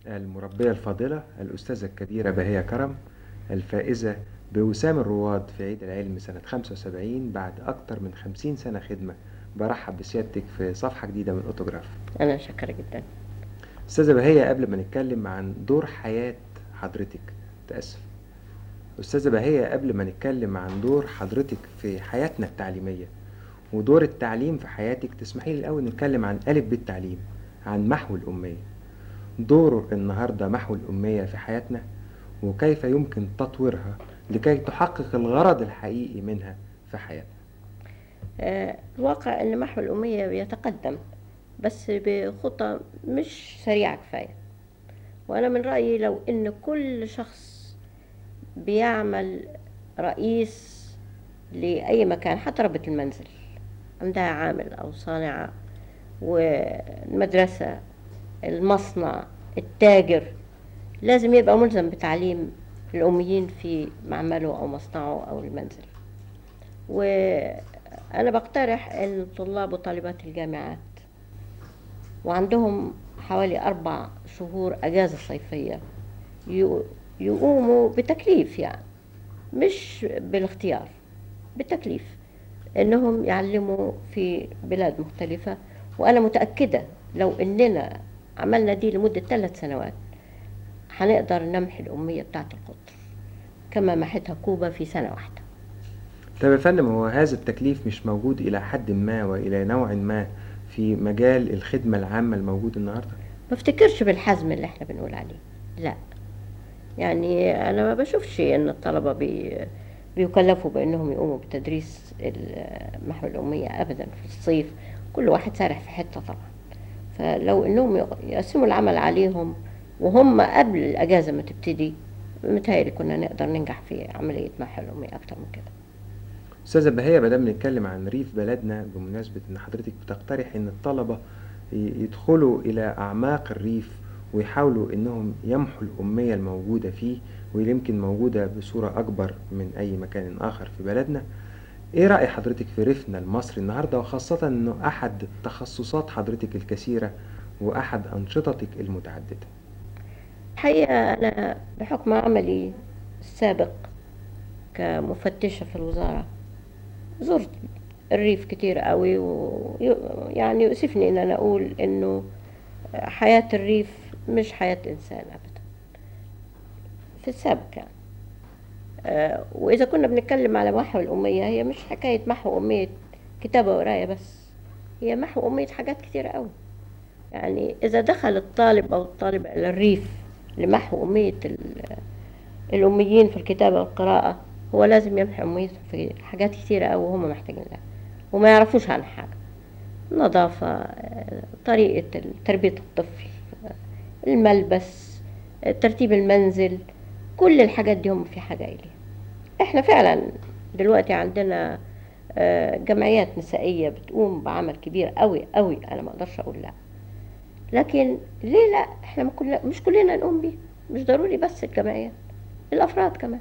المربية الفاضلة الأستاذة الكبيرة بهية كرم الفائزة بوسام الرواد في عيد العلم سنة 75 بعد أكتر من 50 سنة خدمة برحب بسيادتك في صفحة جديدة من أوتوجراف أنا شاكرة جدا أستاذة بهية قبل ما نتكلم عن دور حياة حضرتك تأسف أستاذة بهية قبل ما نتكلم عن دور حضرتك في حياتنا التعليمية ودور التعليم في حياتك تسمحي لي الأول نتكلم عن ألف بالتعليم عن محو الأمية دوره النهاردة محو الأمية في حياتنا وكيف يمكن تطويرها لكي تحقق الغرض الحقيقي منها في حياتنا آه، الواقع أن محو الأمية بيتقدم بس بخطى مش سريعة كفاية وأنا من رأيي لو أن كل شخص بيعمل رئيس لأي مكان حتى ربة المنزل عندها عامل أو صانعة والمدرسة المصنع التاجر لازم يبقى ملزم بتعليم الأميين في معمله أو مصنعه أو المنزل وأنا بقترح أن طلاب وطالبات الجامعات وعندهم حوالي أربع شهور أجازة صيفية يقوموا بتكليف يعني مش بالاختيار بالتكليف انهم يعلموا في بلاد مختلفة وانا متأكدة لو اننا عملنا دي لمدة ثلاث سنوات هنقدر نمحي الأمية بتاعة القطر كما محتها كوبا في سنة واحدة طيب يا فندم هو هذا التكليف مش موجود إلى حد ما وإلى نوع ما في مجال الخدمة العامة الموجود النهاردة؟ ما افتكرش بالحزم اللي احنا بنقول عليه لا يعني انا ما بشوفش ان الطلبه بي بيكلفوا بانهم يقوموا بتدريس محو الاميه ابدا في الصيف كل واحد سارح في حته طبعا فلو انهم يقسموا العمل عليهم وهم قبل الاجازه ما تبتدي متهيألي كنا نقدر ننجح في عمليه محو الاميه اكتر من كده استاذه بهيه ما دام بنتكلم عن ريف بلدنا بمناسبه ان حضرتك بتقترح ان الطلبه يدخلوا الى اعماق الريف ويحاولوا انهم يمحوا الاميه الموجوده فيه واللي يمكن موجوده بصوره اكبر من اي مكان اخر في بلدنا ايه راي حضرتك في ريفنا المصري النهارده وخاصه انه احد تخصصات حضرتك الكثيره واحد انشطتك المتعدده الحقيقه انا بحكم عملي السابق كمفتشه في الوزاره زرت الريف كتير قوي ويعني يؤسفني ان انا اقول انه حياه الريف مش حياة إنسان أبدا في السابق يعني آه وإذا كنا بنتكلم على محو الأمية هي مش حكاية محو أمية كتابة وقراية بس هي محو أمية حاجات كتير قوي يعني إذا دخل الطالب أو الطالبة إلى الريف لمحو أمية الأميين في الكتابة والقراءة هو لازم يمحي أميتهم في حاجات كتيرة أوي وهم محتاجين لها وما يعرفوش عن حاجة نظافة طريقة تربية الطفل الملبس ترتيب المنزل كل الحاجات دي هم في حاجة إليها احنا فعلا دلوقتي عندنا جمعيات نسائية بتقوم بعمل كبير قوي قوي أنا ما أقدرش أقول لا لكن ليه لا احنا مش كلنا نقوم بيه مش ضروري بس الجمعيات الأفراد كمان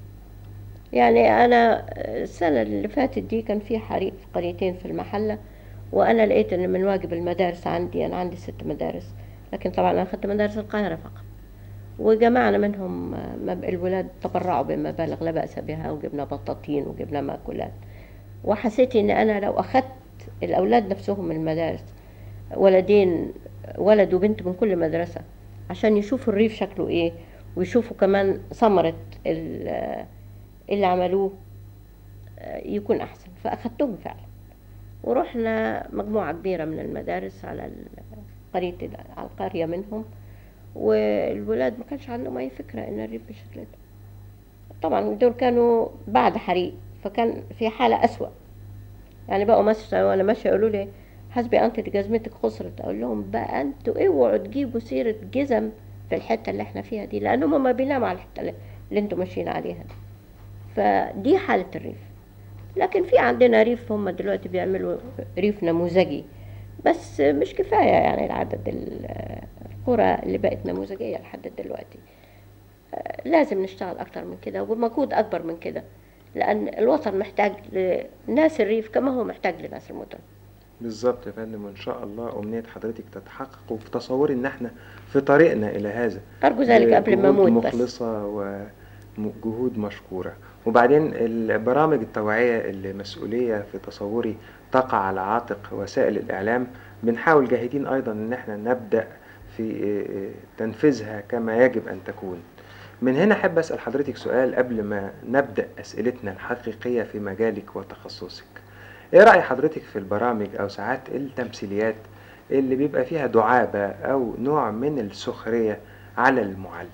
يعني أنا السنة اللي فاتت دي كان في حريق في قريتين في المحلة وأنا لقيت إن من واجب المدارس عندي أنا عندي ست مدارس لكن طبعا أنا أخذت مدارس القاهرة فقط وجمعنا منهم الولاد تبرعوا بمبالغ لا بأس بها وجبنا بطاطين وجبنا مأكولات وحسيت إن أنا لو أخذت الأولاد نفسهم من المدارس ولدين ولد وبنت من كل مدرسة عشان يشوفوا الريف شكله إيه ويشوفوا كمان ثمرة اللي عملوه يكون أحسن فأخذتهم فعلا ورحنا مجموعة كبيرة من المدارس على قرية على القرية منهم والولاد ما كانش عندهم أي فكرة إن الريف بالشكل ده طبعا دول كانوا بعد حريق فكان في حالة أسوأ يعني بقوا مثلا وأنا ماشية يقولوا لي حسبي أنت دي جزمتك خسرت أقول لهم بقى أنتوا اوعوا تجيبوا سيرة جزم في الحتة اللي احنا فيها دي لأن هم ما بيناموا على الحتة اللي انتوا ماشيين عليها دي فدي حالة الريف لكن في عندنا ريف هم دلوقتي بيعملوا ريف نموذجي بس مش كفاية يعني العدد القرى اللي بقت نموذجية لحد دلوقتي لازم نشتغل أكتر من كده وبمجهود أكبر من كده لأن الوطن محتاج لناس الريف كما هو محتاج لناس المدن بالظبط يا فندم وان شاء الله امنيه حضرتك تتحقق وفي تصوري ان احنا في طريقنا الى هذا أرجو ذلك قبل ما بجهود أموت بس مخلصه وجهود مشكوره وبعدين البرامج التوعيه اللي مسؤوليه في تصوري تقع على عاتق وسائل الاعلام بنحاول جاهدين ايضا ان احنا نبدا في تنفيذها كما يجب ان تكون من هنا احب اسال حضرتك سؤال قبل ما نبدا اسئلتنا الحقيقيه في مجالك وتخصصك ايه رأي حضرتك في البرامج او ساعات التمثيليات اللي بيبقى فيها دعابة او نوع من السخرية على المعلم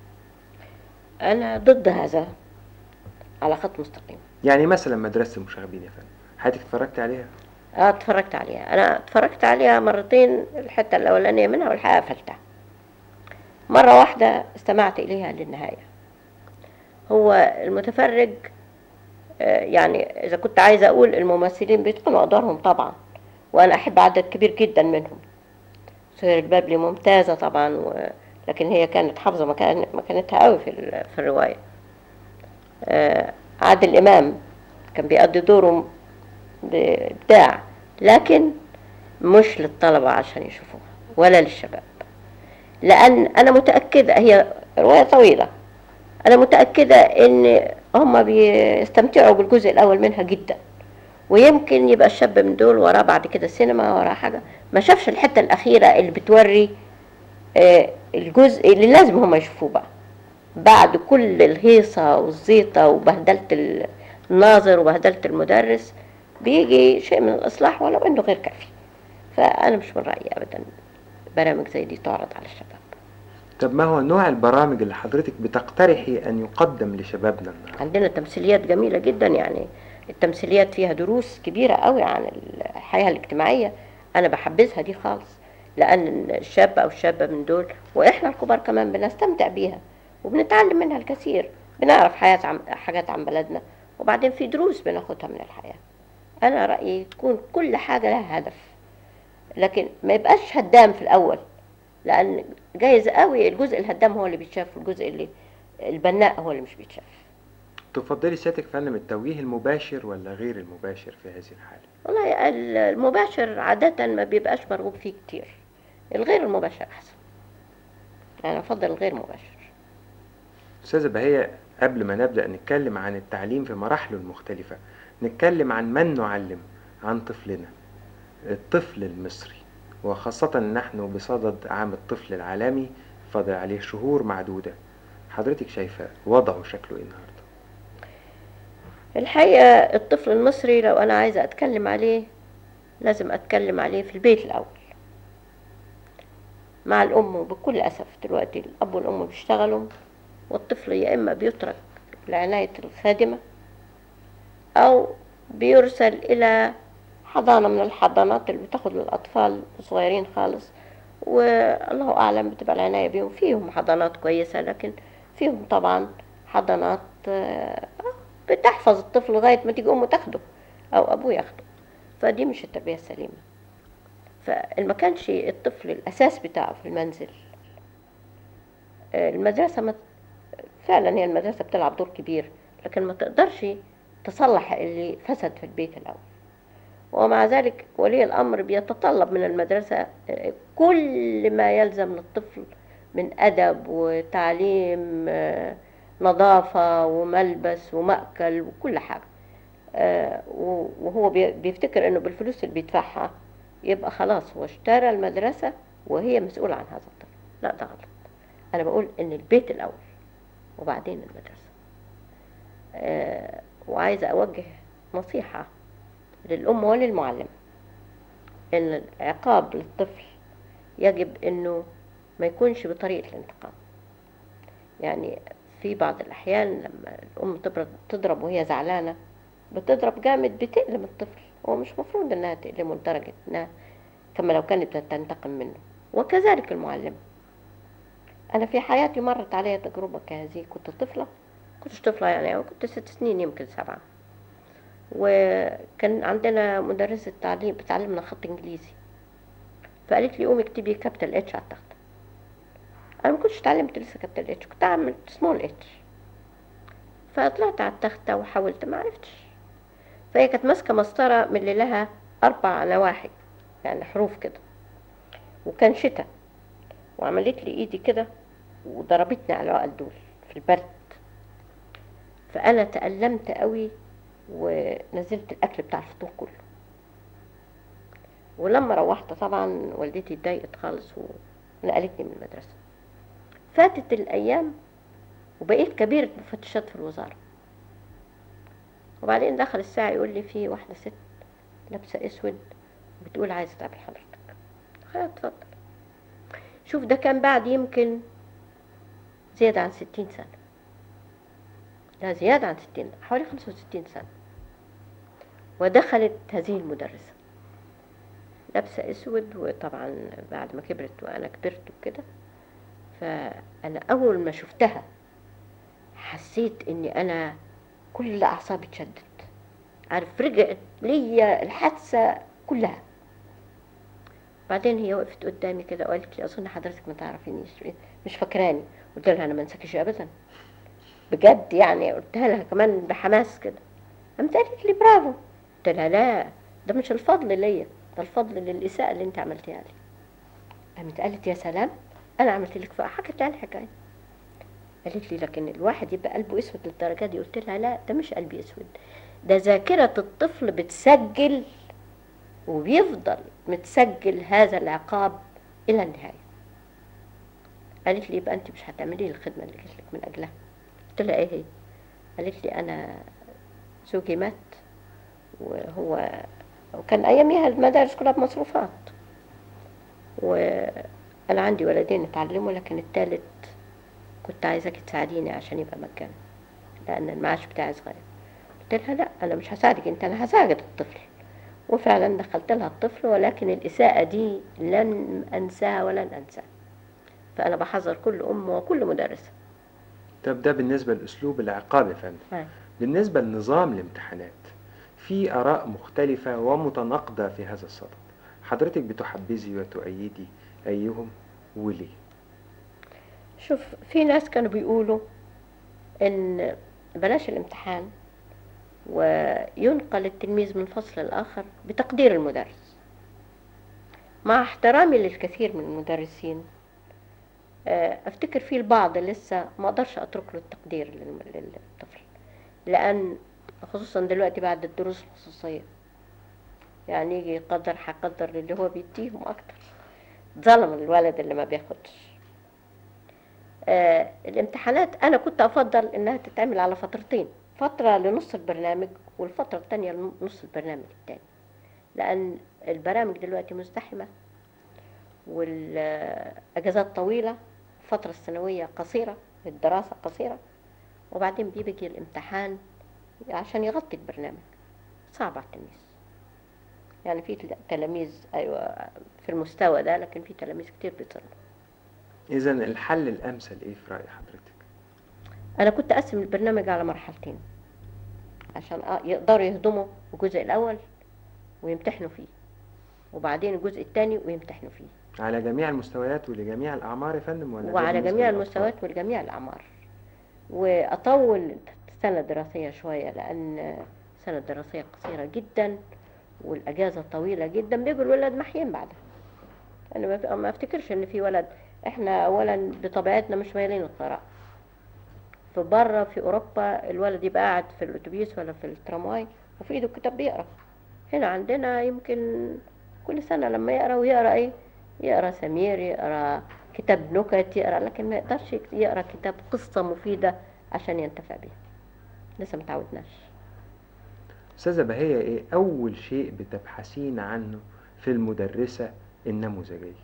أنا ضد هذا على خط مستقيم يعني مثلا مدرسة المشاغبين يا فندم حضرتك اتفرجت عليها اه اتفرجت عليها انا اتفرجت عليها مرتين الحته الاولانيه منها والحقيقه قفلتها مره واحده استمعت اليها للنهايه هو المتفرج آه، يعني اذا كنت عايزه اقول الممثلين بيتقنوا ادوارهم طبعا وانا احب عدد كبير جدا منهم سهير البابلي ممتازه طبعا و... لكن هي كانت حافظه مكان مكانتها قوي في ال- في الروايه آه، عادل امام كان بيأدي دوره بإبداع لكن مش للطلبة عشان يشوفوها ولا للشباب لأن أنا متأكدة هي رواية طويلة أنا متأكدة إن هم بيستمتعوا بالجزء الأول منها جدا ويمكن يبقى الشاب من دول وراه بعد كده سينما وراه حاجة ما شافش الحتة الأخيرة اللي بتوري آه، الجزء اللي لازم هم يشوفوه بقى بعد كل الهيصة والزيطة وبهدلة الناظر وبهدلة المدرس بيجي شيء من الإصلاح ولو إنه غير كافي فأنا مش من رأيي أبدا برامج زي دي تعرض على الشباب طب ما هو نوع البرامج اللي حضرتك بتقترحي ان يقدم لشبابنا النهارده عندنا تمثيليات جميلة جدا يعني التمثيليات فيها دروس كبيرة قوي عن الحياة الاجتماعية أنا بحبذها دي خالص لأن الشاب أو الشابة من دول وإحنا الكبار كمان بنستمتع بيها وبنتعلم منها الكثير بنعرف حياة عن حاجات عن بلدنا وبعدين في دروس بناخدها من الحياة أنا رأيي تكون كل حاجة لها هدف لكن ما يبقاش هدام في الأول لأن جايز قوي الجزء الهدام هو اللي بيتشاف والجزء اللي البناء هو اللي مش بيتشاف تفضلي سيادتك يا فندم التوجيه المباشر ولا غير المباشر في هذه الحالة والله ال- المباشر عادة ما بيبقاش مرغوب فيه كتير الغير المباشر أحسن أنا أفضل الغير مباشر أستاذة بهية قبل ما نبدأ نتكلم عن التعليم في مراحله المختلفة نتكلم عن من نعلم عن طفلنا الطفل المصري وخاصة نحن بصدد عام الطفل العالمي فاضل عليه شهور معدودة حضرتك شايفة وضعه شكله ايه النهاردة الحقيقة الطفل المصري لو أنا عايزة أتكلم عليه لازم أتكلم عليه في البيت الأول مع الأم وبكل أسف دلوقتي الأب والأم بيشتغلوا والطفل يا إما بيترك لعناية الخادمة أو بيرسل إلى حضانة من الحضانات اللي بتاخد الأطفال الصغيرين خالص والله أعلم بتبقى العناية بيهم فيهم حضانات كويسة لكن فيهم طبعا حضانات آه، بتحفظ الطفل لغاية ما تيجي أمه تاخده أو أبوه ياخده فدي مش التربية السليمة فما كانش الطفل الأساس بتاعه في المنزل آه، المدرسة ما فعلا هي المدرسة بتلعب دور كبير لكن ما تقدرش تصلح اللي فسد في البيت الأول ومع ذلك ولي الأمر بيتطلب من المدرسة آه، كل ما يلزم للطفل من أدب وتعليم آه، نظافة وملبس ومأكل وكل حاجة آه، و- وهو بي- بيفتكر انه بالفلوس اللي بيدفعها يبقى خلاص هو اشترى المدرسة وهي مسؤولة عن هذا الطفل لا ده غلط انا بقول ان البيت الاول وبعدين المدرسة آه، وعايزة اوجه نصيحة للأم وللمعلم ان العقاب للطفل يجب انه ما يكونش بطريقة الانتقام يعني في بعض الأحيان لما الأم تضرب, تضرب وهي زعلانة بتضرب جامد بتألم الطفل هو مش مفروض إنها تألمه لدرجة إنها كما لو كانت بتنتقم منه وكذلك المعلم أنا في حياتي مرت علي تجربة كهذه كنت طفلة كنتش طفلة يعني كنت ست سنين يمكن سبعة وكان عندنا مدرسة تعليم بتعلمنا خط إنجليزي فقالت لي قومي اكتبي كابيتال اتش على التخته انا ما كنتش اتعلمت لسه كابيتال اتش كنت اعمل سمول اتش فطلعت على التخته وحاولت ما عرفتش فهي كانت ماسكه مسطره من اللي لها أربع نواحي يعني حروف كده وكان شتاء وعملت لي إيدي كده وضربتني على العقل دول في البرد فأنا تألمت قوي ونزلت الأكل بتاع الفطور كله ولما روحت طبعا والدتي اتضايقت خالص ونقلتني من المدرسة فاتت الأيام وبقيت كبيرة مفتشات في الوزارة وبعدين دخل الساعة يقول لي في واحدة ست لابسة اسود بتقول عايزة تقابل حضرتك خلاص اتفضل شوف ده كان بعد يمكن زيادة عن ستين سنة لا زيادة عن ستين حوالي خمسة وستين سنة ودخلت هذه المدرسة لابسة اسود وطبعا بعد ما كبرت وانا كبرت وكده فانا اول ما شفتها حسيت اني انا كل اعصابي اتشدت عارف رجعت ليا الحادثة كلها بعدين هي وقفت قدامي كده وقالت لي اظن حضرتك ما تعرفينيش مش فاكراني قلت لها انا ما انساكش ابدا بجد يعني قلتها لها كمان بحماس كده قامت قالت لي برافو قلت لها لا ده مش الفضل ليا ده الفضل للإساءة اللي انت عملتيها لي قامت قالت يا سلام انا عملت لك فقط حكت لها الحكايه قالت لي لكن الواحد يبقى قلبه اسود للدرجه دي قلت لها لا ده مش قلبي اسود ده ذاكره الطفل بتسجل وبيفضل متسجل هذا العقاب الى النهايه قالت لي يبقى انت مش هتعملي الخدمه اللي جيت لك من اجلها قلت لها ايه هي قالت لي انا زوجي مات وهو وكان اياميها المدارس كلها بمصروفات وانا عندي ولدين اتعلموا لكن التالت كنت عايزاك تساعديني عشان يبقى مجانا لان المعاش بتاعي صغير قلت لها لا انا مش هساعدك انت انا هساعد الطفل وفعلا دخلت لها الطفل ولكن الاساءه دي لن انساها ولن انساها فانا بحذر كل ام وكل مدرسه طب ده بالنسبة لأسلوب العقاب يا فندم طيب. بالنسبة لنظام الامتحانات في آراء مختلفة ومتناقضة في هذا الصدد حضرتك بتحبذي وتؤيدي أيهم وليه شوف في ناس كانوا بيقولوا ان بلاش الامتحان وينقل التلميذ من فصل الآخر بتقدير المدرس مع احترامي للكثير من المدرسين آه، افتكر في البعض لسه ما اقدرش اترك له التقدير للم- للطفل لان خصوصا دلوقتي بعد الدروس الخصوصيه يعني يجي يقدر هيقدر للي هو بيديهم اكتر ظلم الولد اللي ما بياخدش آه الامتحانات انا كنت افضل انها تتعمل على فترتين فتره لنص البرنامج والفتره الثانيه لنص البرنامج الثاني لان البرامج دلوقتي مزدحمه والاجازات طويله الفتره السنويه قصيره الدراسه قصيره وبعدين بيجي الامتحان عشان يغطي البرنامج صعب على التلميذ يعني في تل- تلاميذ ايوه في المستوى ده لكن في تلاميذ كتير بيطلعوا إذا الحل الأمثل إيه في رأي حضرتك انا كنت اقسم البرنامج على مرحلتين عشان آه يقدروا يهضموا الجزء الاول ويمتحنوا فيه وبعدين الجزء الثاني ويمتحنوا فيه على جميع المستويات ولجميع الأعمار يا فندم ولا ده وعلى بالنسبة جميع للأطفال؟ المستويات ولجميع الأعمار وأطول السنة الدراسية شوية لأن السنة الدراسية قصيرة جدا والأجازة طويلة جدا بيجوا الولد محيين بعدها أنا ما- ما أفتكرش إن في ولد إحنا أولا بطبيعتنا مش مايلين القراءة في بره في أوروبا الولد يبقى قاعد في الأتوبيس ولا في الترامواي وفي إيده كتاب بيقرأ هنا عندنا يمكن كل سنة لما يقرأ ويقرأ إيه يقرأ سمير يقرأ كتاب نكت يقرأ لكن ما يقدرش يقرأ كتاب قصة مفيدة عشان ينتفع بيها لسه متعودناش أستاذة بهية إيه أول شيء بتبحثين عنه في المدرسة النموذجية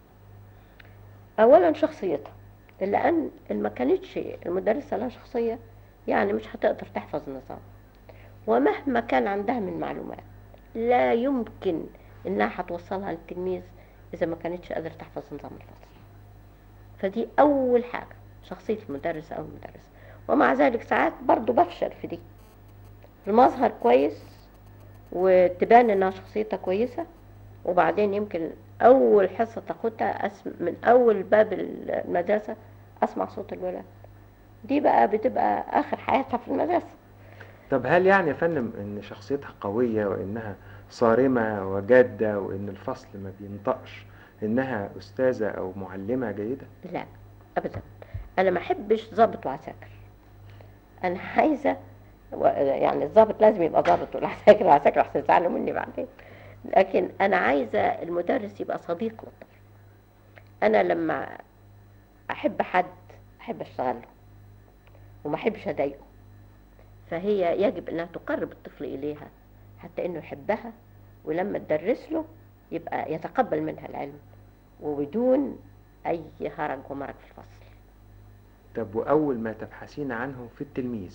أولا شخصيتها لأن ما كانتش المدرسة لها شخصية يعني مش هتقدر تحفظ النظام ومهما كان عندها من معلومات لا يمكن إنها هتوصلها للتلميذ إذا ما كانتش قادرة تحفظ نظام الفصل فدي أول حاجة شخصية المدرس أو المدرسة ومع ذلك ساعات برضو بفشل في دي المظهر كويس وتبان إنها شخصيتها كويسة وبعدين يمكن أول حصة تاخدها أسم... من أول باب المدرسة أسمع صوت الولد دي بقى بتبقى آخر حياتها في المدرسة طب هل يعني يا فندم إن شخصيتها قوية وإنها صارمة وجادة وإن الفصل ما بينطقش إنها أستاذة أو معلمة جيدة لا ابدا انا ما احبش ضابط وعساكر انا عايزه و- يعني الضابط لازم يبقى ضابط والعساكر عساكر احسن يزعلوا مني بعدين لكن انا عايزه المدرس يبقى صديق للطفل انا لما احب حد احب اشتغل له وما احبش اضايقه فهي يجب انها تقرب الطفل اليها حتى انه يحبها ولما تدرس له يبقى يتقبل منها العلم وبدون اي هرج ومرج في الفصل طب وأول ما تبحثين عنه في التلميذ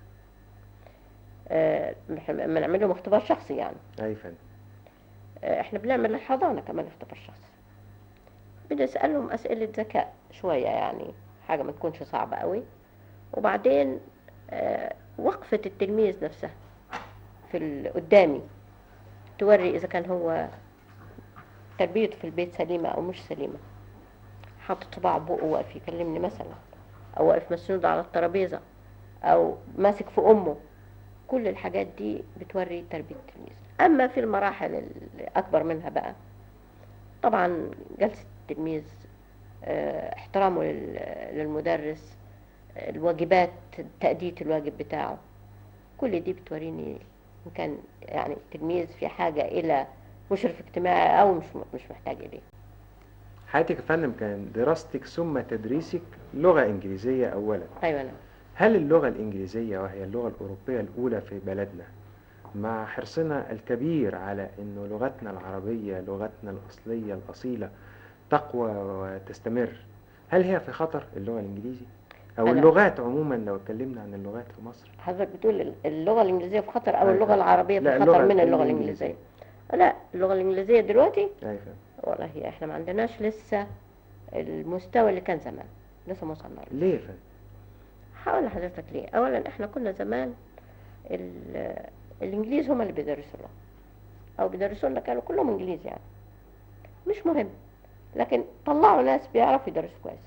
آه، إحنا بنعمل لهم اختبار شخصي يعني أي فندم آه، احنا بنعمل للحضانة كمان اختبار شخصي بنسألهم أسئلة ذكاء شوية يعني حاجة ما تكونش صعبة قوي وبعدين آه، وقفة التلميذ نفسها في ال- قدامي توري إذا كان هو تربيته في البيت سليمة أو مش سليمة حاطط صباعه بقه واقف يكلمني مثلا أو واقف مسنود على الترابيزة أو ماسك في أمه كل الحاجات دي بتوري تربية التلميذ أما في المراحل الأكبر منها بقى طبعا جلسة التلميذ آه، احترامه لل- للمدرس آه، الواجبات تأدية الواجب بتاعه كل دي بتوريني إن كان يعني التلميذ في حاجة إلى مشرف اجتماعي أو مش مش محتاج إليه حياتك يا فندم كان دراستك ثم تدريسك لغة إنجليزية أولا أيوة أنا هل اللغة الإنجليزية وهي اللغة الأوروبية الأولى في بلدنا مع حرصنا الكبير على أنه لغتنا العربية لغتنا الأصلية الأصيلة تقوى وتستمر هل هي في خطر اللغة الإنجليزية؟ أو أنا- اللغات عموما لو اتكلمنا عن اللغات في مصر حضرتك بتقول اللغة الإنجليزية في خطر أو أيوة. اللغة العربية لا، في اللغة خطر من اللغة الإنجليزية. الإنجليزية لا اللغة الإنجليزية دلوقتي أي فهم. والله هي احنا ما عندناش لسه المستوى اللي كان زمان لسه ما وصلنا له ليه يا فندم؟ هقول لحضرتك ليه اولا احنا كنا زمان ال- الانجليز هم اللي بيدرسوا لنا او بيدرسوا لنا كانوا كلهم انجليز يعني مش مهم لكن طلعوا ناس بيعرفوا يدرسوا كويس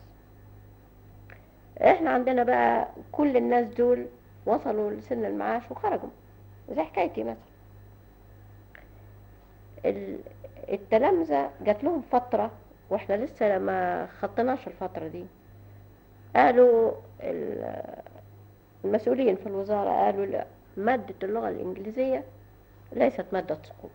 احنا عندنا بقى كل الناس دول وصلوا لسن المعاش وخرجوا زي حكايتي مثلا ال- التلامذة جات لهم فترة واحنا لسه ما خطيناش الفترة دي قالوا ال- المسؤولين في الوزارة قالوا لا مادة اللغة الإنجليزية ليست مادة سقوط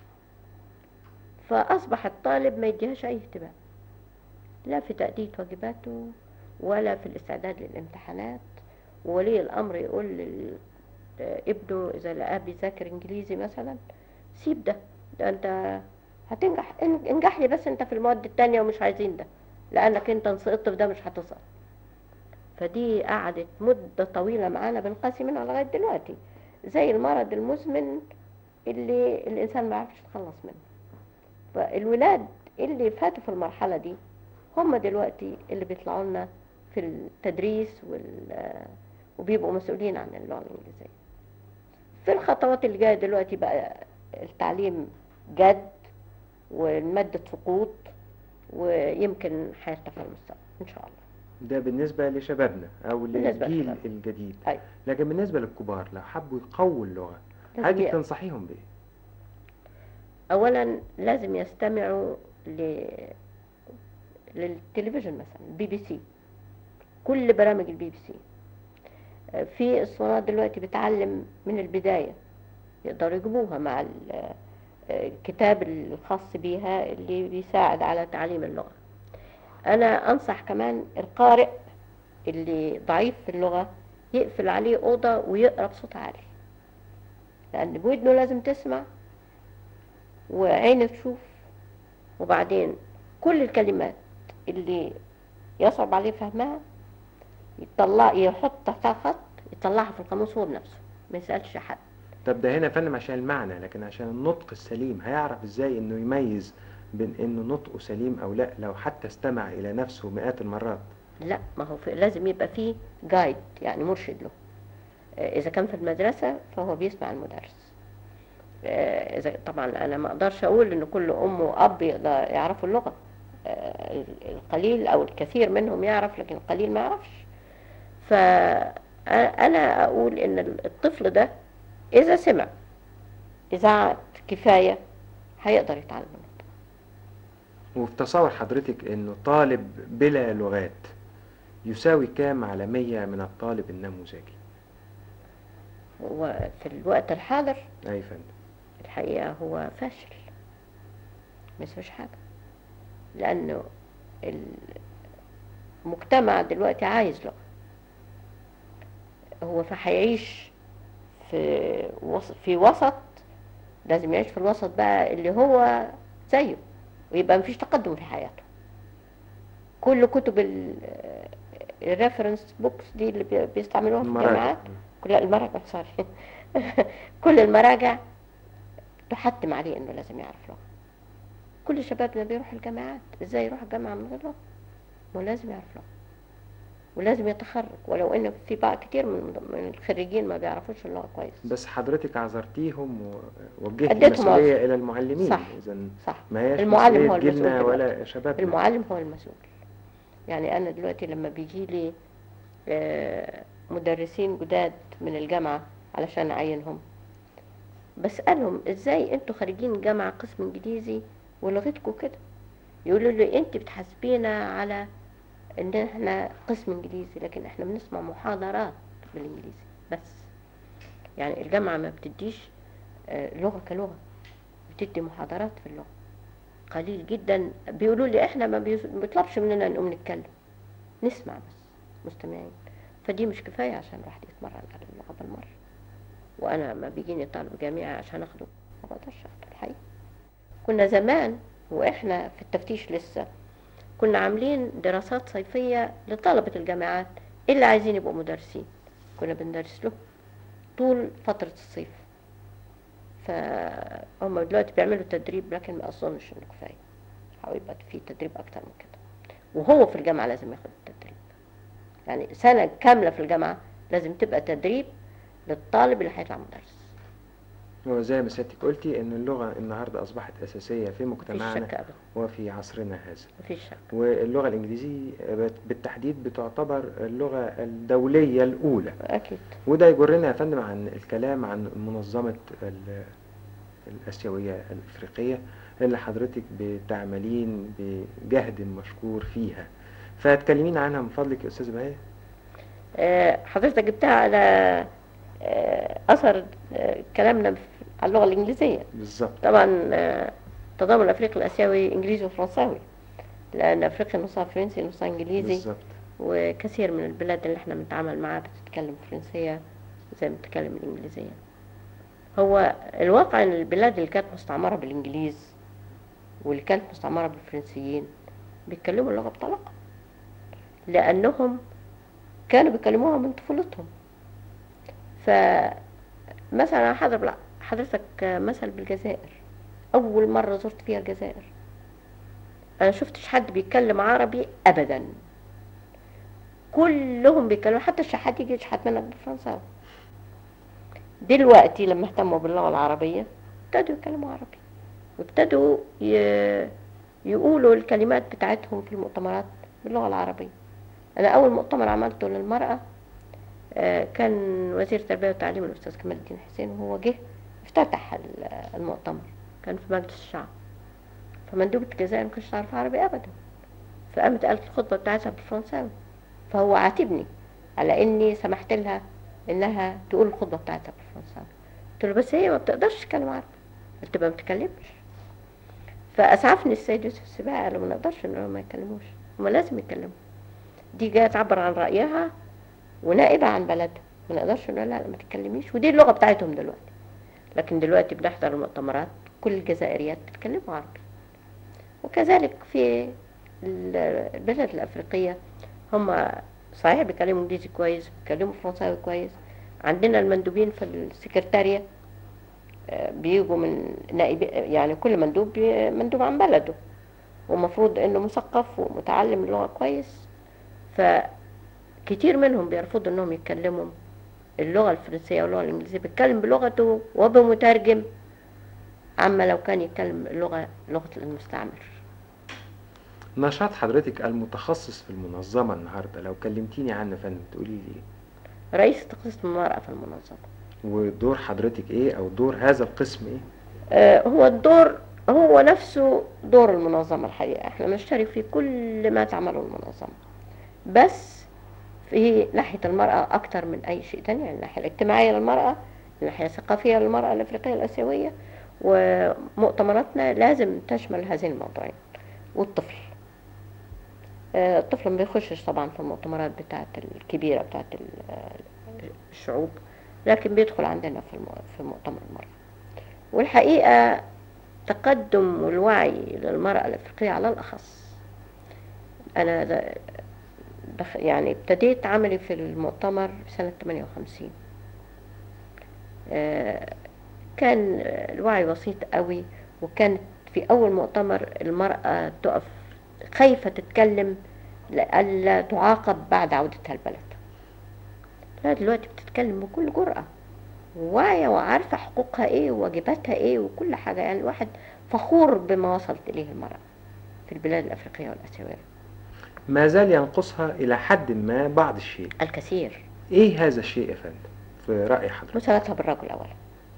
فأصبح الطالب ما يديهاش أي اهتمام لا في تأدية واجباته ولا في الاستعداد للامتحانات وولي الأمر يقول لل- ابنه إذا لقاه بيذاكر إنجليزي مثلا سيب ده ده أنت هتنجح ان- انجح لي بس أنت في المواد التانية ومش عايزين ده لأنك أنت سقطت في ده مش هتسقط فدي قعدت مدة طويلة معانا بنقاسي منها لغاية دلوقتي زي المرض المزمن اللي الإنسان ما يعرفش يتخلص منه فالولاد اللي فاتوا في المرحلة دي هم دلوقتي اللي بيطلعوا لنا في التدريس وال وبيبقوا مسؤولين عن اللغة الإنجليزية في الخطوات اللي جاية دلوقتي بقى التعليم جد والمادة سقوط ويمكن هيرتفع المستوى إن شاء الله ده بالنسبة لشبابنا أو بالنسبة للجيل للشباب. الجديد أيوة. لكن بالنسبة للكبار لو حبوا يقووا اللغة لازم حاجة ي- تنصحيهم بإيه؟ اولا لازم يستمعوا ل... للتلفزيون مثلا بي بي سي كل برامج البي بي سي في اسطوانات دلوقتي بتعلم من البداية يقدروا يجيبوها مع ال- الكتاب الخاص بيها اللي بيساعد على تعليم اللغة أنا أنصح كمان القارئ اللي ضعيف في اللغة يقفل عليه أوضة ويقرأ بصوت عالي لأن بودنه لازم تسمع وعينه تشوف وبعدين كل الكلمات اللي يصعب عليه فهمها يطلع يحط تحتها خط يطلعها في القاموس هو بنفسه ما يسألش حد طب ده هنا يا فندم عشان المعنى لكن عشان النطق السليم هيعرف ازاي انه يميز بين انه نطقه سليم او لا لو حتى استمع الى نفسه مئات المرات لا ما هو في لازم يبقى فيه جايد يعني مرشد له آه، إذا كان في المدرسة فهو بيسمع المدرس آه، إذا طبعا أنا ما أقدرش أقول إن كل أم وأب يقدر يعرفوا اللغة آه، القليل أو الكثير منهم يعرف لكن القليل ما يعرفش فأنا أقول إن الطفل ده إذا سمع إذاعة كفاية هيقدر يتعلم النطق وفي تصور حضرتك انه طالب بلا لغات يساوي كام على مية من الطالب النموذجي وفي الوقت الحاضر اي فندم الحقيقة هو فاشل ما يسويش حاجة لأنه المجتمع دلوقتي عايز لغة هو فهيعيش في وسط في وسط لازم يعيش في الوسط بقى اللي هو زيه ويبقى مفيش تقدم في حياته كل كتب الريفرنس بوكس دي اللي بي- بيستعملوها في المراجع. الجامعات كل المراجع سوري كل المراجع تحتم عليه انه لازم يعرف لغه كل شبابنا بيروح الجامعات ازاي يروح الجامعه من غير لغه ما هو لازم يعرف لغه ولازم يتخرج ولو ان في بعض كتير من من الخريجين ما بيعرفوش اللغه كويس بس حضرتك عذرتيهم ووجهت أديتهم المسؤولية عذر. الى المعلمين صح. اذا صح ما هيش المعلم مسؤولية هو المسؤول جيلنا دلوقتي. ولا شبابنا المعلم هو المسؤول يعني انا دلوقتي لما بيجي لي آه، مدرسين جداد من الجامعه علشان اعينهم بسالهم ازاي انتوا خارجين جامعه قسم انجليزي ولغتكم كده يقولوا لي انت بتحاسبينا على ان احنا قسم انجليزي لكن احنا بنسمع محاضرات بالانجليزي بس يعني الجامعه ما بتديش آه، لغه كلغه بتدي محاضرات في اللغه قليل جدا بيقولوا لي احنا ما بيز- ما بيطلبش مننا نقوم نتكلم نسمع بس مستمعين فدي مش كفايه عشان الواحد يتمرن على اللغه بالمره وانا ما بيجيني طالب جامعي عشان اخده ما بقدرش اخده الحقيقه كنا زمان واحنا في التفتيش لسه كنا عاملين دراسات صيفيه لطلبه الجامعات اللي عايزين يبقوا مدرسين كنا بندرس لهم طول فتره الصيف فهم دلوقتي بيعملوا تدريب لكن ما اظنش انه كفايه هيبقى في تدريب اكتر من كده وهو في الجامعه لازم ياخد التدريب يعني سنه كامله في الجامعه لازم تبقى تدريب للطالب اللي هيطلع مدرس وزي ما سيادتك قلتي ان اللغة النهاردة اصبحت اساسية في مفيش مجتمعنا شك ابدا وفي عصرنا هذا مفيش شك واللغة الإنجليزية بت- بالتحديد بتعتبر اللغة الدولية الأولى اكيد وده يجرنا يا فندم عن الكلام عن منظمة ال- الآسيوية الإفريقية اللي حضرتك بتعملين بجهد مشكور فيها فتكلمينا عنها من فضلك يا أستاذ بهاء آه، حضرتك جبتها على آه، اثر آه، كلامنا في- على اللغه الانجليزيه بالظبط طبعا آه، التضامن الافريقي الاسيوي انجليزي وفرنساوي لان افريقيا نصها فرنسي نصها انجليزي بالظبط وكثير من البلاد اللي احنا بنتعامل معاها بتتكلم فرنسية زي ما بتتكلم الإنجليزية هو الواقع ان البلاد اللي كانت مستعمرة بالإنجليز واللي كانت مستعمرة بالفرنسيين بيتكلموا اللغة بطلاقة لأنهم كانوا بيتكلموها من طفولتهم فمثلا حضرب حضرتك مثل بالجزائر أول مرة زرت فيها الجزائر أنا شفتش حد بيتكلم عربي أبدا كلهم بيتكلموا حتى الشحات يجي يشحت منك بالفرنساوي دلوقتي لما اهتموا باللغة العربية ابتدوا يتكلموا عربي وابتدوا ي... يقولوا الكلمات بتاعتهم في المؤتمرات باللغة العربية أنا أول مؤتمر عملته للمرأة آه، كان وزير التربية والتعليم الأستاذ كمال الدين حسين وهو جه افتتح ال- المؤتمر كان في مجلس الشعب فمندوبة الجزائر ما كانتش تعرف عربي أبدا فقامت قالت الخطبة بتاعتها بالفرنساوي فهو عاتبني على إني سمحت لها إنها تقول الخطبة بتاعتها بالفرنساوي قلت له بس هي ما بتقدرش تتكلم عربي قلت ما بتتكلمش فأسعفني السيد يوسف السباعي قال ما نقدرش إن هم ما يتكلموش هم لازم يتكلموا دي جاية تعبر عن رأيها ونائبة عن بلدها ما نقدرش نقول لها لا ما تتكلميش ودي اللغة بتاعتهم دلوقتي لكن دلوقتي بنحضر المؤتمرات كل الجزائريات بيتكلموا عربي وكذلك في ال- البلاد الأفريقية هم صحيح بيتكلموا إنجليزي كويس بيتكلموا فرنساوي كويس عندنا المندوبين في السكرتارية آه، بيجوا من نائب يعني كل مندوب بي- مندوب عن بلده ومفروض انه مثقف ومتعلم اللغة كويس فكتير منهم بيرفضوا انهم يتكلموا اللغة الفرنسية واللغة الإنجليزية بيتكلم بلغته وبمترجم عما لو كان يتكلم اللغة لغة المستعمر نشاط حضرتك المتخصص في المنظمة النهاردة لو كلمتيني عنه يا فندم تقولي لي إيه؟ رئيس قسم المرأة في المنظمة ودور حضرتك ايه او دور هذا القسم ايه آه، هو الدور هو نفسه دور المنظمة الحقيقة احنا بنشترك في كل ما تعمله المنظمة بس في ناحية المرأة أكتر من أي شيء تاني يعني الناحية الاجتماعية للمرأة الناحية الثقافية للمرأة الأفريقية الآسيوية ومؤتمراتنا لازم تشمل هذين الموضوعين والطفل آه، الطفل ما بيخشش طبعا في المؤتمرات بتاعت الكبيرة بتاعت ال- آه، الشعوب لكن بيدخل عندنا في الم- في مؤتمر المرأة والحقيقة تقدم والوعي للمرأة الأفريقية على الأخص أنا د- دخ يعني ابتديت عملي في المؤتمر سنة 58 آه، كان الوعي بسيط قوي وكانت في أول مؤتمر المرأة تقف خايفة تتكلم لألا تعاقب بعد عودتها البلد لا دلوقتي بتتكلم بكل جرأة واعية وعارفة حقوقها ايه وواجباتها ايه وكل حاجة يعني الواحد فخور بما وصلت إليه المرأة في البلاد الأفريقية والآسيوية ما زال ينقصها إلى حد ما بعض الشيء الكثير إيه هذا الشيء يا فندم في رأي حضرتك مساواتها بالرجل أولا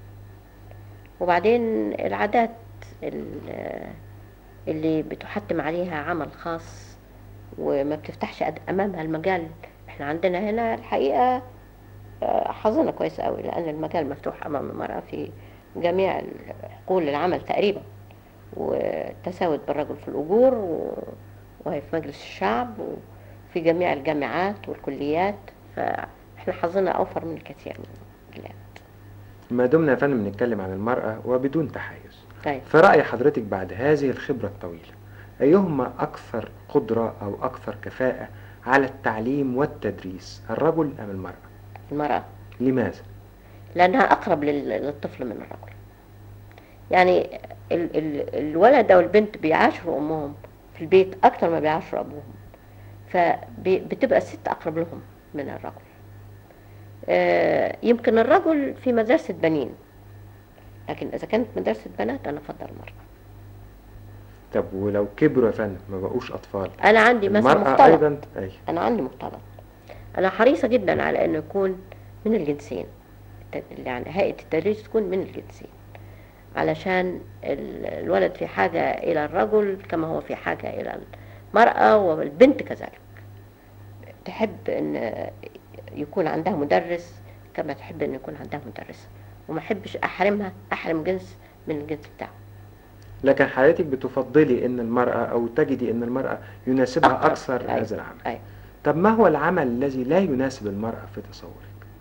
وبعدين العادات ال- اللي بتحتم عليها عمل خاص وما بتفتحش أد- أمامها المجال احنا عندنا هنا الحقيقة آه، حظنا كويس قوي لأن المجال مفتوح أمام المرأة في جميع حقول العمل تقريبا وتساوت بالرجل في الأجور و- وهي في مجلس الشعب وفي جميع الجامعات والكليات فاحنا حظنا أوفر من الكثير من البلاد ما دمنا يا فندم بنتكلم عن المرأة وبدون تحيز طيب في رأي حضرتك بعد هذه الخبرة الطويلة أيهما أكثر قدرة أو أكثر كفاءة على التعليم والتدريس الرجل أم المرأة المرأة لماذا؟ لأنها أقرب لل- للطفل من الرجل يعني ال ال الولد أو البنت بيعاشروا أمهم في البيت أكتر ما بيعاشروا أبوهم فبتبقى الست أقرب لهم من الرجل آه، يمكن الرجل في مدرسة بنين لكن إذا كانت مدرسة بنات أنا أفضل المرأة طب ولو كبروا يا فندم ما بقوش أطفال أنا عندي مثلا المرأة مختلط أيضا أي أنا عندي مختلط أنا حريصة جدا على إنه يكون من الجنسين الت- يعني هيئة التدريس تكون من الجنسين علشان ال- الولد في حاجة إلى الرجل كما هو في حاجة إلى المرأة والبنت كذلك تحب إن يكون عندها مدرس كما تحب إن يكون عندها مدرسة وما أحبش أحرمها أحرم جنس من الجنس بتاعه لكن حضرتك بتفضلي ان المرأة او تجدي ان المرأة يناسبها أقرب. اكثر أيوة. هذا العمل أيوة. طب ما هو العمل الذي لا يناسب المرأة في تصورك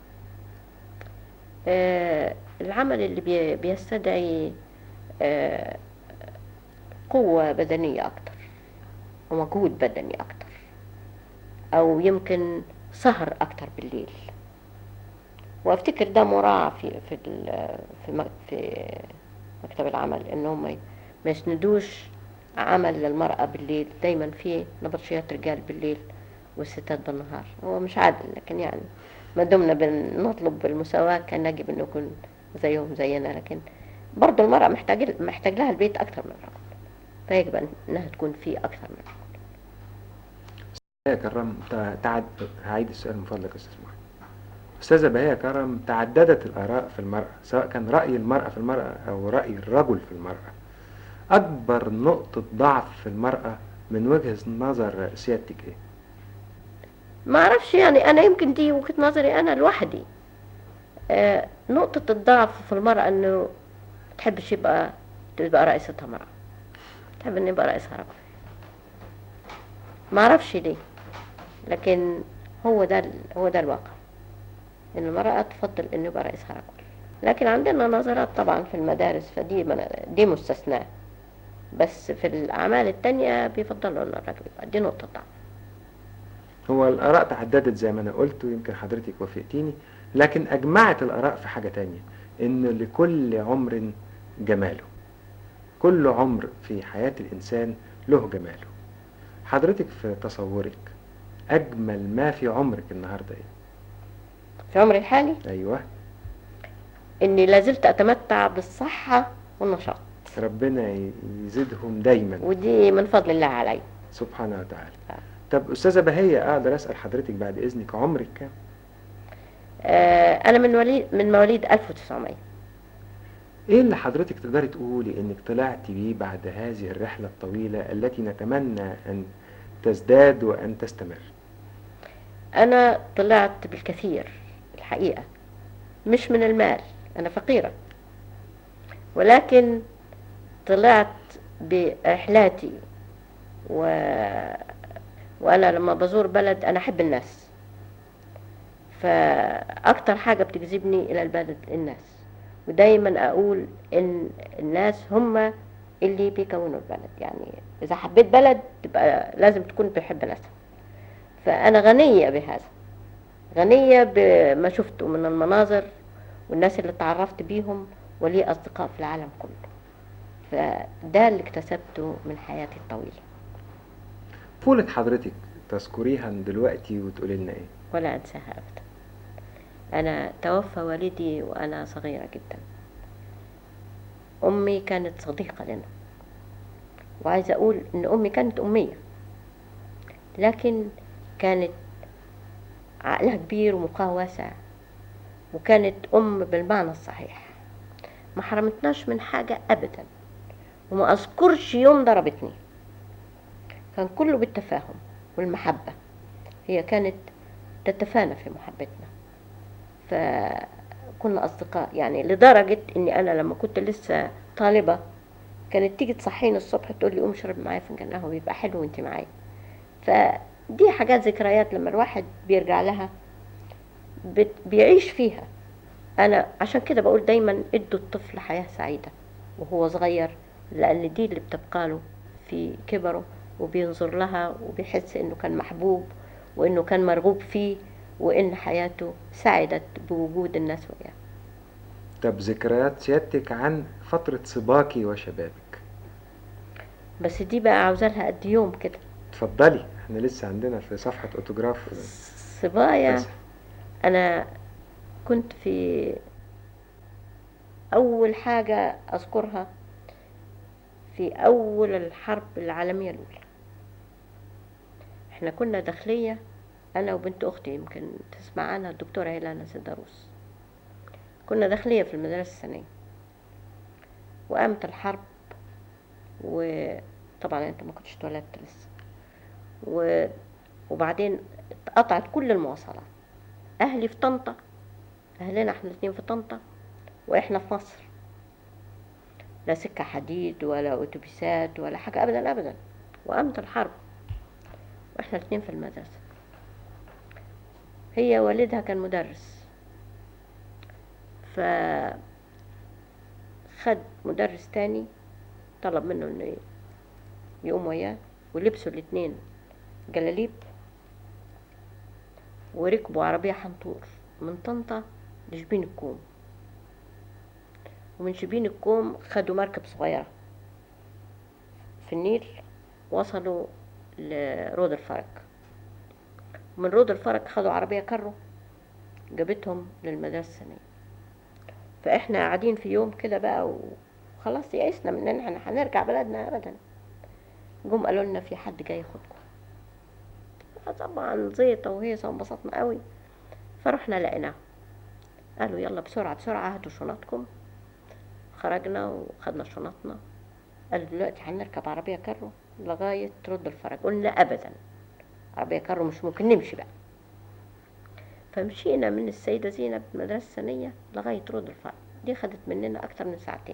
آه، العمل اللي بي- بيستدعي آه، قوة بدنية أكتر ومجهود بدني أكتر أو يمكن سهر أكتر بالليل وأفتكر ده مراعى في في ال- في م- في مكتب العمل إنهم ما ي- ما يسندوش عمل للمرأة بالليل دايما في نبطشيات رجال بالليل والستات بالنهار هو مش عادل لكن يعني ما دمنا بنطلب المساواة كان يجب أن نكون زيهم زينا لكن برضه المرأة محتاج محتاج لها البيت أكتر من الرجل فيجب أن- أنها تكون فيه أكتر من الرجل يا كرم تع- تعد... هعيد السؤال من فضلك يا استاذ محمد استاذة بهية كرم تعددت الآراء في المرأة سواء كان رأي المرأة في المرأة أو رأي الرجل في المرأة أكبر نقطة ضعف في المرأة من وجهة نظر سيادتك إيه؟ ما أعرفش يعني أنا يمكن دي وجهة نظري أنا لوحدي آه نقطة الضعف في المرأة إنه تحبش يبقى تبقى رئيستها مرأة تحب إن يبقى رئيسها رجل ما أعرفش ليه لكن هو ده ال- هو ده الواقع إن المرأة تفضل إنه يبقى رئيسها رجل لكن عندنا نظرات طبعا في المدارس فدي من- دي مستثناة بس في الأعمال التانية بيفضلوا إن الراجل يبقى دي نقطة ضعف هو الآراء تعددت زي ما أنا قلت ويمكن حضرتك وافقتيني لكن أجمعت الآراء في حاجة تانية إن لكل عمر جماله كل عمر في حياة الإنسان له جماله حضرتك في تصورك أجمل ما في عمرك النهاردة إيه؟ في عمري الحالي أيوه اني لازلت اتمتع بالصحة والنشاط ربنا ي- يزيدهم دايما ودي من فضل الله علي سبحانه وتعالى آه. طب أستاذة بهية أقدر أسأل حضرتك بعد إذنك عمرك كام؟ آه انا من وليد من مواليد 1900 ايه اللي حضرتك تقدري تقولي انك طلعتي بيه بعد هذه الرحلة الطويلة التي نتمنى ان تزداد وان تستمر أنا طلعت بالكثير الحقيقة مش من المال أنا فقيرة ولكن طلعت برحلاتي و... وأنا لما بزور بلد أنا أحب الناس فأكتر حاجة بتجذبني إلى البلد الناس ودايما أقول إن الناس هم اللي بيكونوا البلد يعني إذا حبيت بلد تبقى لازم تكون بحب ناسها فأنا غنية بهذا غنية بما شفته من المناظر والناس اللي تعرفت بيهم ولي أصدقاء في العالم كله فده اللي اكتسبته من حياتي الطويلة طفولة حضرتك تذكريها دلوقتي وتقولي لنا ايه ولا أنساها أبدا أنا توفى والدي وأنا صغيرة جدا أمي كانت صديقة لنا وعايزة أقول إن أمي كانت أمية لكن كانت عقلها كبير ومخها واسع وكانت أم بالمعنى الصحيح ما حرمتناش من حاجة أبدا وما أذكرش يوم ضربتني كان كله بالتفاهم والمحبة هي كانت تتفانى في محبتنا فكنا أصدقاء يعني لدرجة إني أنا لما كنت لسه طالبة كانت تيجي تصحيني الصبح تقول لي قوم اشرب معايا فنجان قهوة بيبقى حلو وانت معايا فدي حاجات ذكريات لما الواحد بيرجع لها بت- بيعيش فيها انا عشان كده بقول دايما ادوا الطفل حياة سعيدة وهو صغير لان دي اللي بتبقى له في كبره وبينظر لها وبيحس انه كان محبوب وانه كان مرغوب فيه وان حياته سعدت بوجود الناس وياه طب ذكريات سيادتك عن فترة صباكي وشبابك بس دي بقى عاوزة لها قد يوم كده اتفضلي احنا لسه عندنا في صفحة اوتوجراف صبايا تسعة. انا كنت في اول حاجة اذكرها في اول الحرب العالمية الاولى احنا كنا داخلية انا وبنت اختي يمكن تسمع عنها الدكتورة هيلانا سيداروس كنا داخلية في المدرسة الثانوية وقامت الحرب وطبعا انت ما كنتش اتولدت لسه و... وبعدين اتقطعت كل المواصلات اهلي في طنطا اهلنا احنا الاتنين في طنطا واحنا في مصر لا سكة حديد ولا اتوبيسات ولا حاجة ابدا ابدا وقامت الحرب واحنا الاتنين في المدرسة هي والدها كان مدرس ف خد مدرس تاني طلب منه انه يقوم وياه ولبسوا الاتنين جلاليب وركبوا عربية حنطور من طنطا لشبين الكوم ومن شبين الكوم خدوا مركب صغيرة في النيل وصلوا لرود الفرج من رود الفرج خدوا عربية كرو جابتهم للمدرسة الثانوية فاحنا قاعدين في يوم كده بقى وخلاص يئسنا من ان احنا هنرجع بلدنا ابدا جم قالوا لنا في حد جاي ياخدكم طبعا زيطة وهيصة وانبسطنا قوي فرحنا لقيناه قالوا يلا بسرعة بسرعة هاتوا شنطكم خرجنا وخدنا شنطنا قالوا دلوقتي هنركب عربية كارو لغاية رد الفرج قلنا أبدا عربية كارو مش ممكن نمشي بقى فمشينا من السيدة زينب المدرسة الثانية لغاية رود الفرج دي خدت مننا أكتر من ساعتين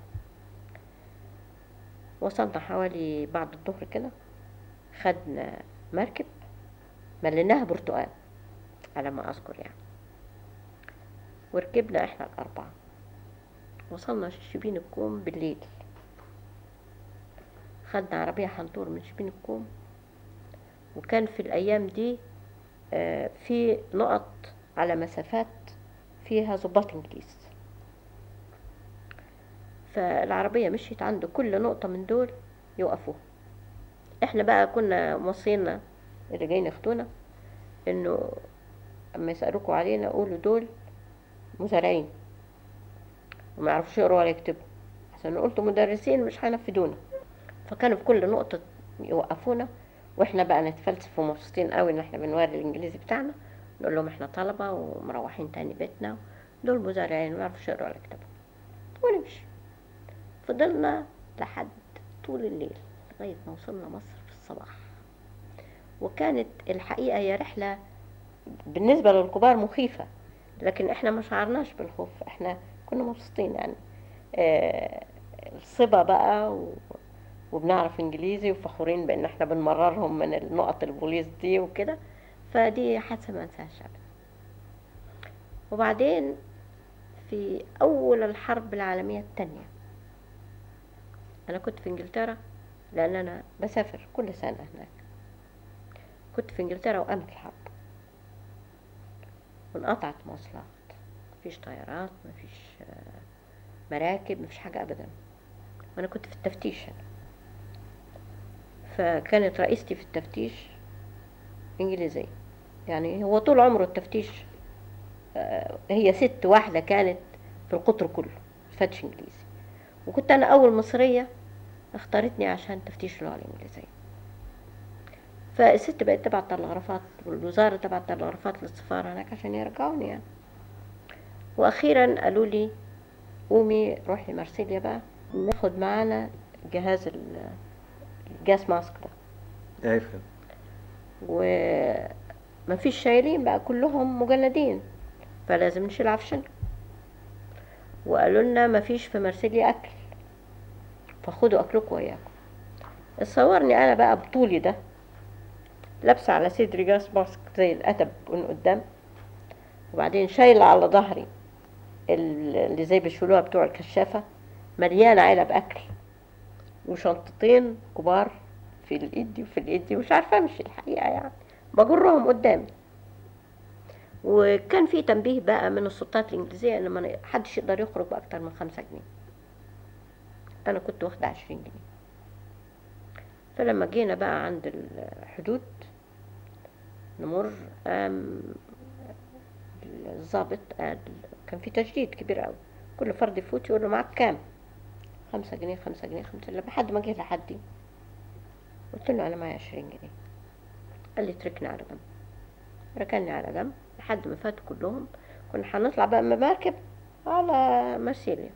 وصلنا حوالي بعد الظهر كده خدنا مركب مليناها برتقال على ما أذكر يعني وركبنا احنا الأربعة وصلنا شبين الكوم بالليل خدنا عربية حنطور من شبين الكوم وكان في الأيام دي آه، في نقط على مسافات فيها ضباط إنجليز فالعربية مشيت عند كل نقطة من دول يوقفوها احنا بقى كنا موصينا اللي جايين ياخدونا انه اما يسألوكوا علينا قولوا دول مزارعين وما يعرفوش يقروا ولا يكتبوا عشان لو قلتوا مدرسين مش هينفذونا فكانوا في كل نقطة يوقفونا واحنا بقى نتفلسف ومبسوطين قوي ان احنا بنوري الانجليزي بتاعنا نقول لهم احنا طلبة ومروحين تاني بيتنا دول مزارعين ما يعرفوش يقروا ولا يكتبوا ونمشي فضلنا لحد طول الليل لغاية ما وصلنا مصر في الصباح وكانت الحقيقة هي رحلة بالنسبة للكبار مخيفة لكن احنا ما شعرناش بالخوف احنا كنا مبسوطين يعني آه، الصبا بقى و... وبنعرف انجليزي وفخورين بان احنا بنمررهم من النقط البوليس دي وكده فدي حادثة ما انساهاش ابدا وبعدين في اول الحرب العالمية الثانية انا كنت في انجلترا لان انا بسافر كل سنة هناك كنت في انجلترا وقامت الحرب وانقطعت مواصلات مفيش طيارات مفيش آه، مراكب مفيش حاجة ابدا وانا كنت في التفتيش هنا فكانت رئيستي في التفتيش انجليزية يعني هو طول عمره التفتيش آه، هي ست واحدة كانت في القطر كله فتش انجليزي وكنت انا اول مصرية اختارتني عشان تفتيش اللغة الانجليزية فالست بقت تبعت تلغرافات والوزارة تبعت تلغرافات للسفارة هناك عشان يرجعوني يعني واخيرا قالوا لي قومي روحي مرسيليا بقى ناخد معانا جهاز ال- الجاس ماسك ده ايه فهم وما فيش شايلين بقى كلهم مجندين فلازم نشيل عفشنا وقالوا لنا ما فيش في مرسيليا اكل فخدوا اكلكم وياكم صورني انا بقى بطولي ده لابسه على صدري جاس ماسك زي القتب من قدام وبعدين شايله على ظهري ال- اللي زي بيشيلوها بتوع الكشافه مليانه علب اكل وشنطتين كبار في الايد دي وفي الايد دي مش عارفه امشي الحقيقه يعني بجرهم قدامي وكان في تنبيه بقى من السلطات الانجليزيه ان ما حدش يقدر يخرج باكتر من خمسة جنيه انا كنت واخده عشرين جنيه فلما جينا بقى عند الحدود نمر قام الضابط قال كان في تشديد كبير قوي كل فرد يفوت يقول له معاك كام خمسة جنيه خمسة جنيه خمسة لحد ما جه لحدي قلت له انا معايا عشرين جنيه قال لي اتركني على جنب ركني على جنب لحد ما فاتوا كلهم كنا هنطلع بقى من مركب على مرسيليا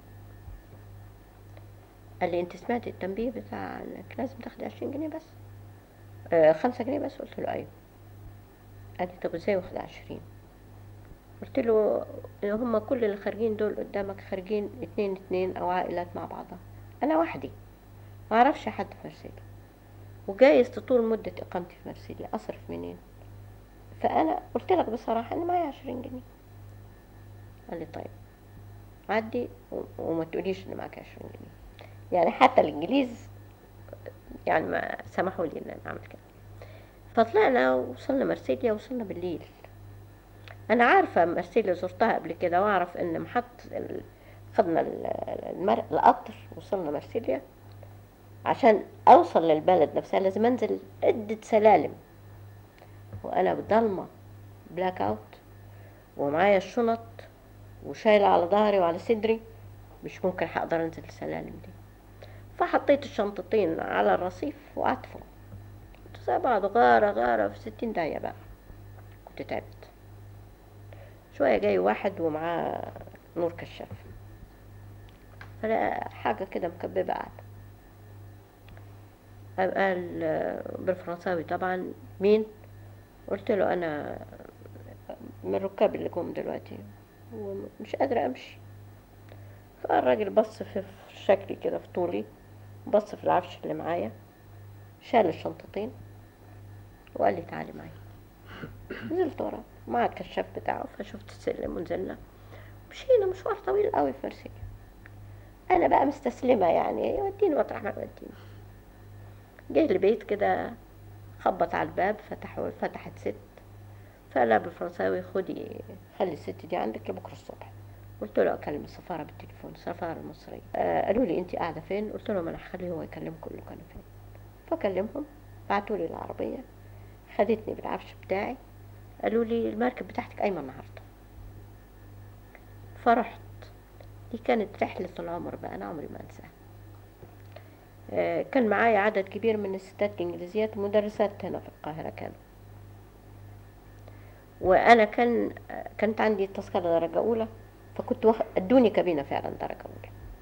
قال لي انت سمعت التنبيه بتاع انك لازم تاخدي عشرين جنيه بس آه خمسة جنيه بس قلت له ايوه قال لي طب ازاي واخدة عشرين قلت له إن هما كل اللي خارجين دول قدامك خارجين اتنين اتنين او عائلات مع بعضها انا وحدي ما اعرفش حد في مرسيليا وجايز تطول مدة اقامتي في مرسيليا اصرف منين فانا قلت لك بصراحة ان معايا عشرين جنيه قال لي طيب عدي و- وما تقوليش ان معاك عشرين جنيه يعني حتى الانجليز يعني ما سمحوا لي ان انا اعمل كده فطلعنا وصلنا مرسيليا وصلنا بالليل انا عارفه مرسيليا زرتها قبل كده واعرف ان محط ال... خدنا ال- المر... القطر وصلنا مرسيليا عشان اوصل للبلد نفسها لازم انزل عده سلالم وانا بضلمه بلاك اوت ومعايا الشنط وشايله على ظهري وعلى صدري مش ممكن هقدر انزل السلالم دي فحطيت الشنطتين على الرصيف وقعدت فوق كنت زي بعض غارة غارة في ستين دقيقة بقى كنت تعبت شوية جاي واحد ومعاه نور كشاف فلا حاجة كده مكببة قاعدة قام قال آه، بالفرنساوي طبعا مين قلت له أنا من الركاب اللي جم دلوقتي ومش قادرة أمشي فالراجل بص في في شكلي كده في طولي بص في العفش اللي معايا شال الشنطتين وقال لي تعالي معايا نزلت وراه مع الكشاف بتاعه فشفت السلم ونزلنا مشينا مشوار طويل قوي في مرسيليا انا بقى مستسلمه يعني يوديني مطرح ما يوديني جه البيت كده خبط على الباب فتحوا فتحت ست فقال بالفرنساوي خدي خلي الست دي عندك لبكره الصبح قلت له اكلم السفاره بالتليفون السفاره المصريه آه قالوا لي انت قاعده فين قلت لهم انا هخليه هو يكلمكم كله كانوا فين فكلمهم بعتوا لي العربيه خدتني بالعفش بتاعي قالوا لي المركب بتاعتك قايمه النهارده فرحت دي كانت رحلة العمر بقى أنا عمري ما أنساها آه، كان معايا عدد كبير من الستات الإنجليزيات مدرسات هنا في القاهرة كانوا وأنا كان آه، كانت عندي تذكرة درجة أولى فكنت واخ... ادوني كابينة فعلا درجة أولى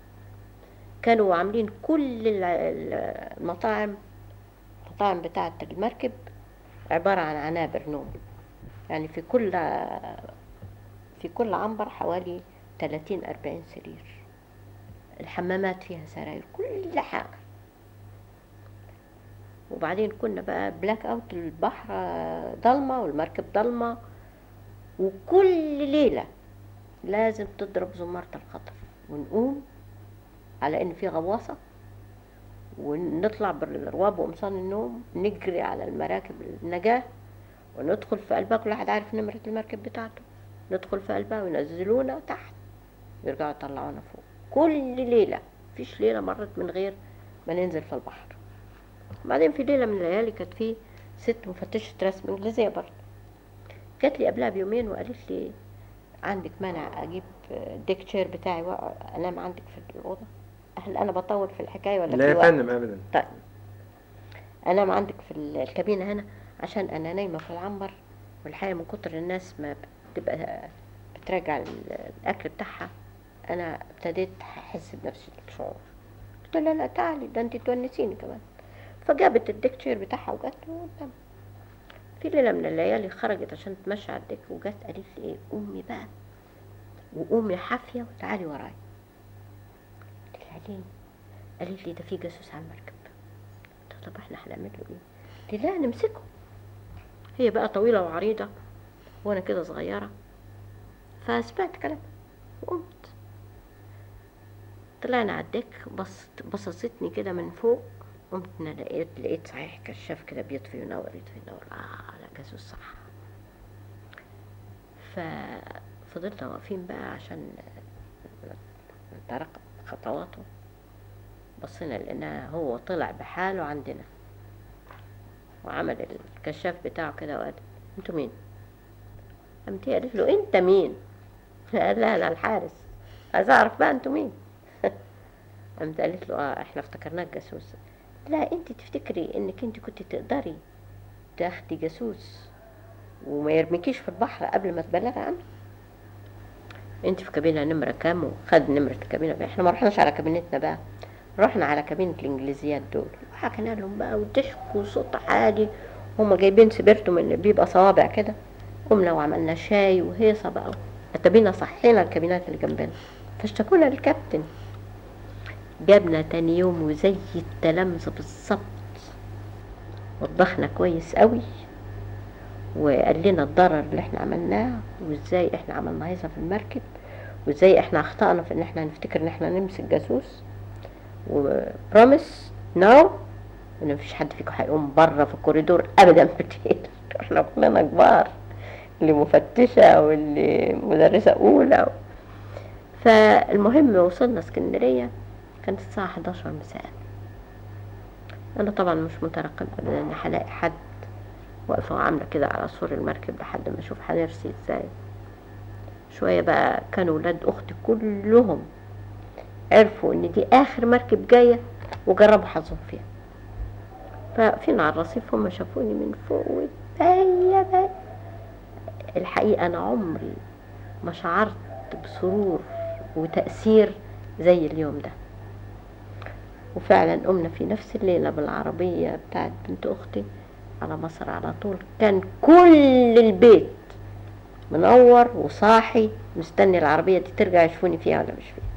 كانوا عاملين كل ال- ال- المطاعم المطاعم بتاعة المركب عبارة عن عنابر نوم يعني في كل في كل عنبر حوالي 30 40 سرير الحمامات فيها سراير كل حاجة وبعدين كنا بقى بلاك اوت البحر ضلمة والمركب ضلمة وكل ليلة لازم تضرب زمارة الخطر ونقوم على ان في غواصة ونطلع بالرواب وقمصان النوم نجري على المراكب النجاة وندخل في قلبها كل واحد عارف نمرة المركب بتاعته ندخل في قلبها وينزلونا تحت يرجعوا يطلعونا فوق كل ليلة مفيش ليلة مرت من غير ما ننزل في البحر بعدين في ليلة من الليالي كانت في ست مفتشة رسم إنجليزية برضه جات لي قبلها بيومين وقالت لي عندك مانع أجيب الديك تشير بتاعي وأنام عندك في الأوضة هل أنا بطول في الحكاية ولا لا في يا وقت؟ فندم ابدا طيب انام عندك في ال- الكابينه هنا عشان انا نايمه في العنبر والحقيقه من كتر الناس ما بتبقى بتراجع ال- الاكل بتاعها انا ابتديت احس بنفس الشعور قلت لها لا تعالي ده انت تونسيني كمان فجابت الديك تشير بتاعها وجت وقدام في ليله من الليالي خرجت عشان تمشي على الديك وجت قالت لي ايه قومي بقى وقومي حافيه وتعالي ورايا قلت لها ليه قالت لي ده في جاسوس على المركب قلت لها طب احنا هنعمل له ايه قالت لي لا نمسكه هي بقى طويلة وعريضة وانا كده صغيرة فسمعت كلامها وقمت طلعنا على الديك بصت بصصتني كده من فوق قمت انا لقيت لقيت صحيح كشاف كده بيطفي وينور يطفي وينور اه لا جاسوس صح ففضلنا واقفين بقى عشان نترقب خطواته بصينا لقيناه هو طلع بحاله عندنا وعمل الكشاف بتاعه كده وقال انتوا مين قامت هي قالت له انت مين قال لا انا الحارس عايز اعرف بقى انتوا مين قامت قالت له اه احنا افتكرناك جاسوس لا انت تفتكري انك انت كنت تقدري تاخدي جاسوس وما يرميكيش في البحر قبل ما تبلغي عنه انت في كابينة نمرة كام وخد نمرة الكابينة بقى. احنا ما رحناش على كابينتنا بقى رحنا على كابينة الانجليزيات دول وحكينا لهم بقى وضحكوا وصوت عالي هما جايبين سبيرتو من اللي بيبقى صوابع كده قمنا وعملنا شاي وهيصة بقى اتبينا صحينا الكابينات اللي جنبنا فاشتكونا للكابتن جابنا تاني يوم وزي التلامذة بالظبط وضحنا كويس قوي وقال لنا الضرر اللي احنا عملناه وازاي احنا عملنا هيصة في المركب وازاي احنا اخطأنا في ان احنا نفتكر ان احنا نمسك جاسوس وبروميس نو ان مفيش حد فيكم هيقوم بره في الكوريدور ابدا بالليل احنا كلنا كبار اللي مفتشة واللي مدرسة أولى فالمهم وصلنا اسكندرية كانت الساعة 11 مساء أنا طبعا مش مترقب أبدا إن هلاقي حد واقفة وعاملة كده على سور المركب لحد ما أشوف هنرسي إزاي شوية بقى كانوا ولاد أختي كلهم عرفوا إن دي آخر مركب جاية وجربوا حظهم فيها ففينا على الرصيف هم شافوني من فوق وباية باية الحقيقة أنا عمري ما شعرت بسرور وتأثير زي اليوم ده وفعلا قمنا في نفس الليلة بالعربية بتاعت بنت أختي على مصر على طول كان كل البيت منور وصاحي مستني العربية دي ترجع يشوفوني فيها ولا مش فيها